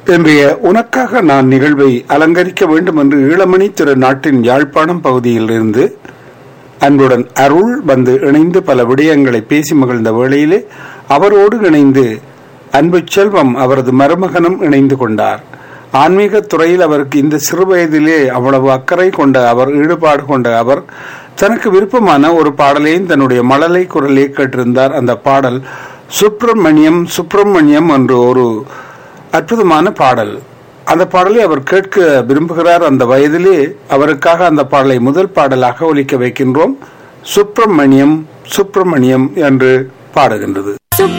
இன்றைய உனக்காக நான் நிகழ்வை அலங்கரிக்க வேண்டும் என்று ஈழமணி திரு நாட்டின் யாழ்ப்பாணம் பகுதியில் இருந்து அன்புடன் அருள் வந்து இணைந்து பல விடயங்களை பேசி மகிழ்ந்த வேளையிலே அவரோடு இணைந்து அன்பு செல்வம் அவரது மருமகனும் இணைந்து கொண்டார் ஆன்மீக துறையில் அவருக்கு இந்த சிறு வயதிலே அவ்வளவு அக்கறை கொண்ட அவர் ஈடுபாடு கொண்ட அவர் தனக்கு விருப்பமான ஒரு பாடலையும் தன்னுடைய மழலை குரலே கேட்டிருந்தார் அந்த பாடல் சுப்பிரமணியம் சுப்பிரமணியம் என்று ஒரு அற்புதமான பாடல் அந்த பாடலை அவர் கேட்க விரும்புகிறார் அந்த வயதிலே அவருக்காக அந்த பாடலை முதல் பாடலாக ஒலிக்க வைக்கின்றோம் சுப்பிரமணியம் சுப்பிரமணியம் என்று பாடுகின்றது